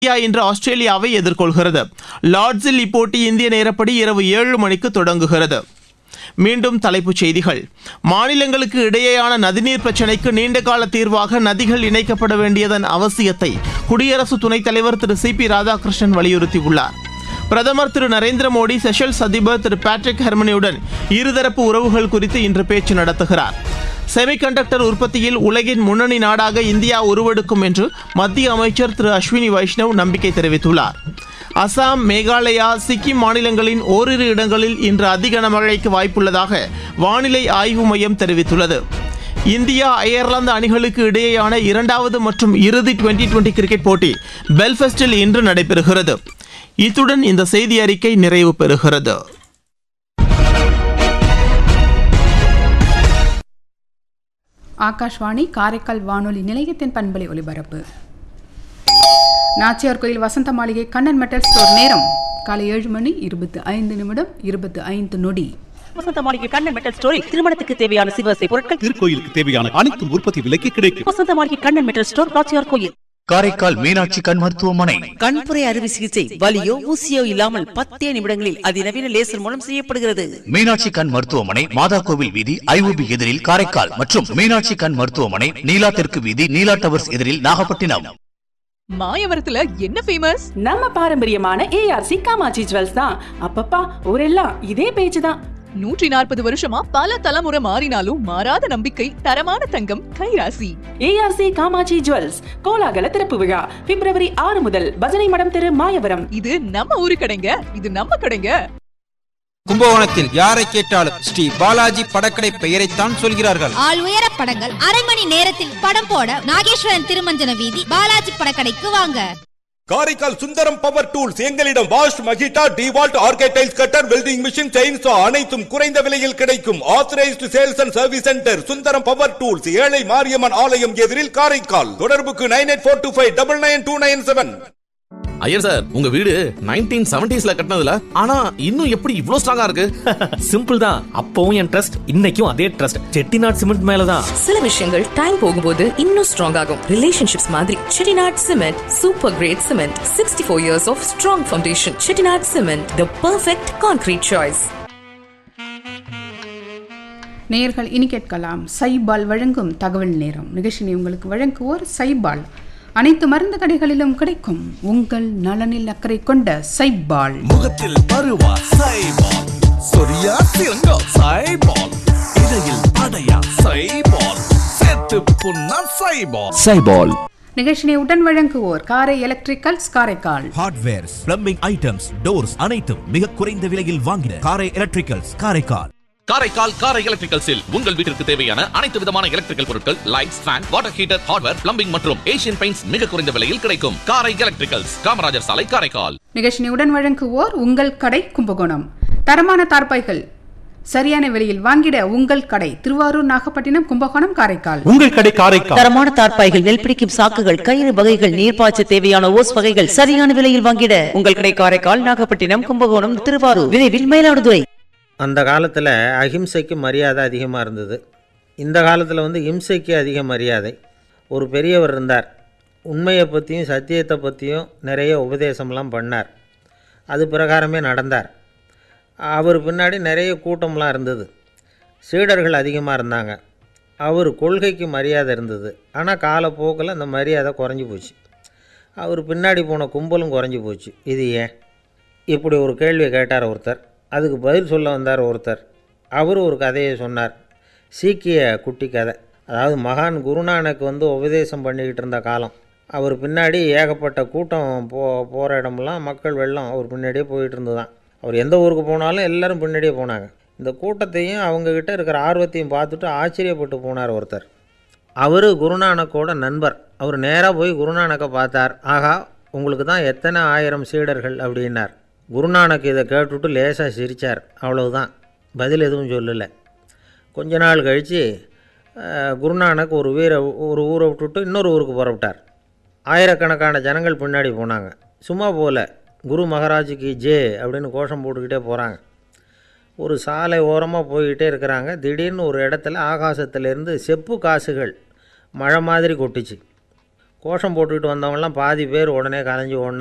India இன்று ஆஸ்திரேலியாவை எதிர்கொள்கிறது லார்ட்ஸில் இப்போட்டி இந்திய நேரப்படி இரவு ஏழு மணிக்கு தொடங்குகிறது மீண்டும் தலைப்புச் செய்திகள் மாநிலங்களுக்கு இடையேயான நதிநீர் பிரச்சினைக்கு நீண்டகால தீர்வாக நதிகள் இணைக்கப்பட வேண்டியதன் அவசியத்தை குடியரசு துணைத் தலைவர் திரு சி பி ராதாகிருஷ்ணன் வலியுறுத்தியுள்ளார் பிரதமர் திரு நரேந்திர மோடி செஷல்ஸ் அதிபர் திரு பேட்ரிக் ஹெர்மனியுடன் இருதரப்பு உறவுகள் குறித்து இன்று பேச்சு நடத்துகிறார் செமிகண்டக்டர் உற்பத்தியில் உலகின் முன்னணி நாடாக இந்தியா உருவெடுக்கும் என்று மத்திய அமைச்சர் திரு அஸ்வினி வைஷ்ணவ் நம்பிக்கை தெரிவித்துள்ளார் அசாம் மேகாலயா சிக்கிம் மாநிலங்களின் ஓரிரு இடங்களில் இன்று அதி கனமழைக்கு வாய்ப்புள்ளதாக வானிலை ஆய்வு மையம் தெரிவித்துள்ளது இந்தியா அயர்லாந்து அணிகளுக்கு இடையேயான இரண்டாவது மற்றும் இறுதி டுவெண்டி டுவெண்டி கிரிக்கெட் போட்டி பெல்ஃபஸ்டில் இன்று நடைபெறுகிறது இத்துடன் இந்த செய்தி அறிக்கை நிறைவு பெறுகிறது ஆகாஷ்வாணி காரைக்கால் வானொலி நிலையத்தின் பண்பலை ஒலிபரப்பு நாச்சியார் கோயில் வசந்த மாளிகை கண்ணன் மெட்டல் ஸ்டோர் நேரம் காலை ஏழு மணி இருபத்தி ஐந்து நிமிடம் இருபத்தி ஐந்து நொடி வசந்த மாளிகை கண்ணன் மெட்டல் ஸ்டோரில் திருமணத்துக்கு தேவையான சிவசை பொருட்கள் திருக்கோயிலுக்கு தேவையான அனைத்து உற்பத்தி விலைக்கு கிடைக்கும் வசந்த மாளிகை கண்ணன் மெட்டல் ஸ்டோர் நாச்சியார் கோயில் காரைக்கால் மீனாட்சி கண் மருத்துவமனை கண்புரை அறுவை சிகிச்சை வலியோ ஊசியோ இல்லாமல் பத்தே நிமிடங்களில் அதிநவீன லேசர் மூலம் செய்யப்படுகிறது மீனாட்சி கண் மருத்துவமனை மாதா கோவில் வீதி ஐஓபி எதிரில் காரைக்கால் மற்றும் மீனாட்சி கண் மருத்துவமனை நீலா தெற்கு வீதி நீலா டவர்ஸ் எதிரில் நாகப்பட்டினம் மாயவரத்துல என்ன ஃபேமஸ் நம்ம பாரம்பரியமான ஏஆர்சி காமாட்சி ஜுவல்ஸ் தான் அப்பப்பா ஊரெல்லாம் இதே பேச்சு தான் நூற்றி நாற்பது வருஷமா பல தலைமுறை மாறினாலும் மாறாத நம்பிக்கை தரமான தங்கம் கைராசி ஏஆர்சி காமாட்சி ஜுவல்ஸ் கோலாகல திறப்பு விழா பிப்ரவரி ஆறு முதல் பஜனை மடம் தெரு மாயவரம் இது நம்ம ஊரு கடைங்க இது நம்ம கடைங்க கும்பகோணத்தில் யாரை கேட்டாலும் ஸ்ரீ பாலாஜி படக்கடை பெயரைத்தான் சொல்கிறார்கள் ஆள் உயர படங்கள் அரை மணி நேரத்தில் படம் போட நாகேஸ்வரன் திருமஞ்சன வீதி பாலாஜி படக்கடைக்கு வாங்க காரைக்கால் சுந்தரம் பவர் டூல்ஸ் எங்களிடம் வாஷ் Makita DeWalt RK tiles cutter welding machine chainsaw அனைத்தும் குறைந்த விலையில் கிடைக்கும் authorised sales and service centre Sundaram power tools ஏழை மாரியம்மன் ஆலயம் எதிரில் காரைக்கால் தொடர்புக்கு nine eight four two five double nine two nine seven Iyer sir உங்க வீடு நைன்டீன் செவன்டிஸ்ல கட்டினதுல ஆனா இன்னும் எப்படி இவ்ளோ ஸ்ட்ராங்கா இருக்கு சிம்பிள் தான் அப்பவும் என் ட்ரஸ்ட் இன்னைக்கும் அதே ட்ரஸ்ட் செட்டிநாட் சிமெண்ட் மேலதான் சில விஷயங்கள் டைம் போகும்போது இன்னும் ஸ்ட்ராங் ஆகும் ரிலேஷன்ஷிப்ஸ் மாதிரி Chettinad cement super grade cement sixty four years of strong foundation Chettinad cement the perfect concrete choice நேயர்கள் இனி கேட்கலாம் சைபால் வழங்கும் தகவல் நேரம் நிகழ்ச்சியை உங்களுக்கு வழங்குவோர் சைபால் அனைத்து மருந்து கடைகளிலும் கிடைக்கும் உங்கள் நலனில் அக்கறை கொண்ட சைபால் முகத்தில் பருவா சைபால் சொரியா சிறங்கா சைபால் இடையில் அடையா சைபால் சேர்த்து புண்ணா சைபால் சைபால் நிகழ்ச்சியை உடன் வழங்குவோர் Karai electricals Karaikal hardwares plumbing items doors அனைத்தும் மிக குறைந்த விலையில் வாங்கின காரை எலக்ட்ரிக்கல்ஸ் காரைக்கால் காரைக்கால் காரை எலக்ட்ரிக்கல்ஸில் உங்கள் வீட்டிற்கு தேவையான அனைத்து விதமான எலக்ட்ரிக்கல் பொருட்கள் lights fan water heater hardware plumbing மற்றும் ஏசியன் பெயிண்ட்ஸ் மிக குறைந்த விலையில் கிடைக்கும் காரை எலக்ட்ரிக்கல்ஸ் காமராஜர் சாலை காரைக்கால் நிகழ்ச்சியை உடன் வழங்குவோர் உங்கள் கடை கும்பகோணம் தரமான தார்பாய்கள் சரியான விலையில் வாங்கிட உங்கள் கடை திருவாரூர் நாகப்பட்டினம் கும்பகோணம் காரைக்கால் உங்கள் கடை காரைக்கால் தரமான தார்ப்பாய்கள் நெல் பிடிக்கும் சாக்குகள் கயிறு வகைகள் நீர்ப்பாய்ச்ச தேவையான ஓஸ் வகைகள் சரியான விலையில் வாங்கிட உங்கள் கடை காரைக்கால் நாகப்பட்டினம் கும்பகோணம் திருவாரூர் விரைவில் மயிலாடுதுறை அந்த காலத்தில் அஹிம்சைக்கு மரியாதை அதிகமாக இருந்தது இந்த காலத்தில் வந்து இம்சைக்கு அதிக மரியாதை ஒரு பெரியவர் இருந்தார் உண்மையை பற்றியும் சத்தியத்தை பற்றியும் நிறைய உபதேசம்லாம் பண்ணார் அது பிரகாரமே நடந்தார் அவர் பின்னாடி நிறைய கூட்டம்லாம் இருந்தது சீடர்கள் அதிகமாக இருந்தாங்க அவர் கொள்கைக்கு மரியாதை இருந்தது ஆனால் காலப்போக்கில் அந்த மரியாதை குறைஞ்சி போச்சு அவர் பின்னாடி போன கும்பலும் குறைஞ்சி போச்சு இது ஏன் இப்படி ஒரு கேள்வியை கேட்டார் ஒருத்தர் அதுக்கு பதில் சொல்ல வந்தார் ஒருத்தர் அவர் ஒரு கதையை சொன்னார் சீக்கிய குட்டி கதை அதாவது மகான் குருநானக் வந்து உபதேசம் பண்ணிக்கிட்டு இருந்த காலம் அவர் பின்னாடி ஏகப்பட்ட கூட்டம் போ போகிற இடமெல்லாம் மக்கள் வெள்ளம் அவர் பின்னாடியே போயிட்டு இருந்துதான் அவர் எந்த ஊருக்கு போனாலும் எல்லாரும் பின்னாடியே போனாங்க இந்த கூட்டத்தையும் அவங்கக்கிட்ட இருக்கிற ஆர்வத்தையும் பார்த்துட்டு ஆச்சரியப்பட்டு போனார் ஒருத்தர் அவர் குருநானக்கோட நண்பர் அவர் நேராக போய் குருநானக்கை பார்த்தார் ஆகா உங்களுக்கு தான் எத்தனை ஆயிரம் சீடர்கள் அப்படின்னார் குருநானக் இதை கேட்டுவிட்டு லேசாக சிரித்தார் அவ்வளவுதான் பதில் எதுவும் சொல்லலை கொஞ்ச நாள் கழித்து குருநானக் ஒரு வீரை ஒரு ஊரை விட்டுட்டு இன்னொரு ஊருக்கு புறப்பட்டார் ஆயிரக்கணக்கான ஜனங்கள் பின்னாடி போனாங்க சும்மா போகல குரு மகாராஜுக்கு ஜே அப்படின்னு கோஷம் போட்டுக்கிட்டே போகிறாங்க ஒரு சாலை ஓரமாக போய்கிட்டே இருக்கிறாங்க திடீர்னு ஒரு இடத்துல ஆகாசத்துலேருந்து செப்பு காசுகள் மழை மாதிரி கொட்டுச்சு கோஷம் போட்டுக்கிட்டு வந்தவங்கலாம் பாதி பேர் உடனே கலைஞ்சு ஓடினா